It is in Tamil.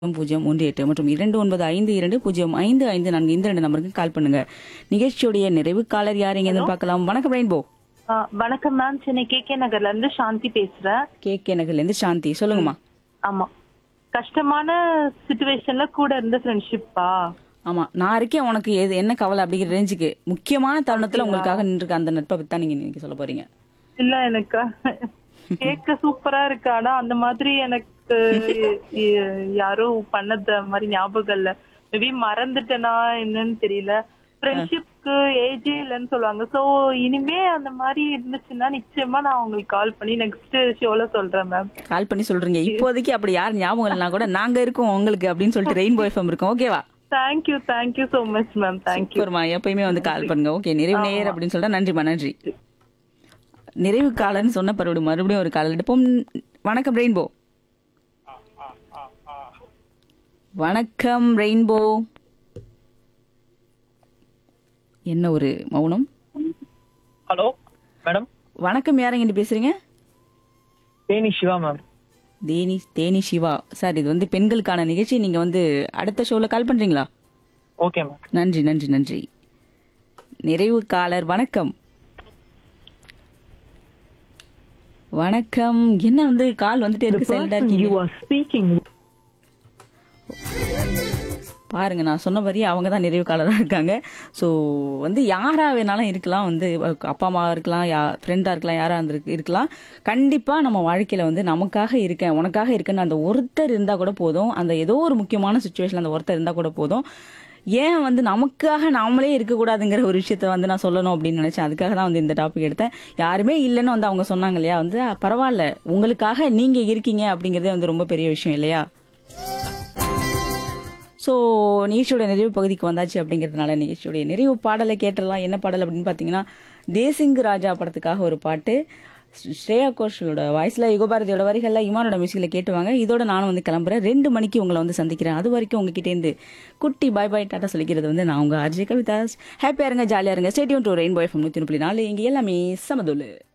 பூஜ்ஜியம் ஒன்று எட்டு மற்றும் இரண்டு ஒன்பது ஐந்து இரண்டு பூஜ்ஜியம் ஐந்து ஐந்து நான்கு இந்த ரெண்டு நம்பருக்கு கால் பண்ணுங்க நிகழ்ச்சியுடைய நிறைவு காலர் யார் எங்க பார்க்கலாம் வணக்கம் ரெயின்போ ஆ, வணக்கம் மேம் சென்னை கே கே நகர்ல இருந்து சாந்தி பேசுறேன் கே கே நகர்ல இருந்து சாந்தி சொல்லுங்கம்மா ஆமா கஷ்டமான சுச்சுவேஷன்ல கூட இருந்த ஃப்ரெண்ட்ஷிப்பா ஆமா நான் இருக்கேன் உனக்கு எது என்ன கவலை அப்படிங்கிற ரேஞ்சுக்கு முக்கியமான தருணத்துல உங்களுக்காக நின்றுக்க அந்த நட்பை பத்தி தான் நீங்க இன்னைக்கு சொல்ல போறீங்க இல்ல எனக்கு கேட்க சூப்பரா இருக்கு ஆனா அந்த மாதிரி எனக்கு இ- யாரோ பண்ணத மாதிரி ஞாபகம் இல்ல மேபி மறந்துட்டேனா என்னன்னு தெரியல ஃப்ரெண்ட்ஷிப்க்கு ஏஜே இல்லைன்னு சொல்லுவாங்க சோ இனிமே அந்த மாதிரி இருந்துச்சுன்னா நிச்சயமா நான் உங்களுக்கு கால் பண்ணி நெக்ஸ்ட் ஷோல சொல்றேன் மேம் கால் பண்ணி சொல்றீங்க இப்போதைக்கு அப்படி யார் ஞாபகம் இல்லைனா கூட நாங்க இருக்கோம் உங்களுக்கு அப்படின்னு சொல்லிட்டு ரெயின்போ எஃப்எம் இருக்கோம் ஓகேவா thank you thank you so much ma'am thank you சூப்பர்மா எப்பயுமே வந்து கால் பண்ணுங்க ஓகே நிறைவு நேர் அப்படின்னு சொல்லிட்டு நன்றிமா நன்றி நிறைவு காலன்னு சொன்ன பரவாயில்ல மறுபடியும் ஒரு கால் எடுப்போம் வணக்கம் ரெயின்போ வணக்கம் ரெயின்போ என்ன ஒரு மௌனம் ஹலோ மேடம் வணக்கம் யாரங்கிட்டு பேசுறீங்க தேனி சிவா மேம் தேனி தேனி சிவா சார் இது வந்து பெண்களுக்கான நிகழ்ச்சி நீங்க வந்து அடுத்த ஷோல கால் பண்றீங்களா ஓகே மேம் நன்றி நன்றி நன்றி நிறைவு காலர் வணக்கம் வணக்கம் என்ன வந்து கால் வந்துட்டே இருக்கு சைலண்டா இருக்கீங்க பாருங்க நான் சொன்ன மாதிரி அவங்க தான் நிறைவு காலராக இருக்காங்க ஸோ வந்து யாரா வேணாலும் இருக்கலாம் வந்து அப்பா அம்மா இருக்கலாம் யா ஃப்ரெண்டாக இருக்கலாம் யாரா இருந்து இருக்கலாம் கண்டிப்பாக நம்ம வாழ்க்கையில் வந்து நமக்காக இருக்கேன் உனக்காக இருக்கேன்னு அந்த ஒருத்தர் இருந்தால் கூட போதும் அந்த ஏதோ ஒரு முக்கியமான சுச்சுவேஷன் அந்த ஒருத்தர் இருந்தால் கூட போதும் ஏன் வந்து நமக்காக நாமளே இருக்கக்கூடாதுங்கிற ஒரு விஷயத்த வந்து நான் சொல்லணும் அப்படின்னு நினைச்சேன் அதுக்காக தான் வந்து இந்த டாபிக் எடுத்தேன் யாருமே இல்லைன்னு வந்து அவங்க சொன்னாங்க இல்லையா வந்து "ஆ, பரவாயில்ல உங்களுக்காக நீங்க இருக்கீங்க அப்படிங்கறதே வந்து ரொம்ப பெரிய விஷயம் இல்லையா ஸோ நிகழ்ச்சியோட நிறைவு பகுதிக்கு வந்தாச்சு அப்படிங்கிறதுனால நிகழ்ச்சியோடைய நிறைவு பாடலை கேட்டுடலாம் என்ன பாடல் அப்படின்னு பார்த்தீங்கன்னா தேசிங் ராஜா படத்துக்காக ஒரு பாட்டு ஸ்ரேயா கோஷலோட வாய்ஸ்ல யுகபாரதியோட வரிகளில் இமானோட மியூசிக்கில் கேட்டுவாங்க இதோட நானும் வந்து கிளம்புறேன் ரெண்டு மணிக்கு உங்களை வந்து சந்திக்கிறேன் அது வரைக்கும் உங்ககிட்டேருந்து குட்டி பாய் பாய் டாட்டா சொல்லிக்கிறது வந்து நான் உங்க அர்ஜய் கவிதாஸ் ஹாப்பியாக இருங்க ஜாலியாக இருங்க ஸ்டேடியம் டு ரெயின்போ எஃப்எம் நூற்றி முப்பத்தி நாலு இங்கே எல்லாமே சமதுல்லு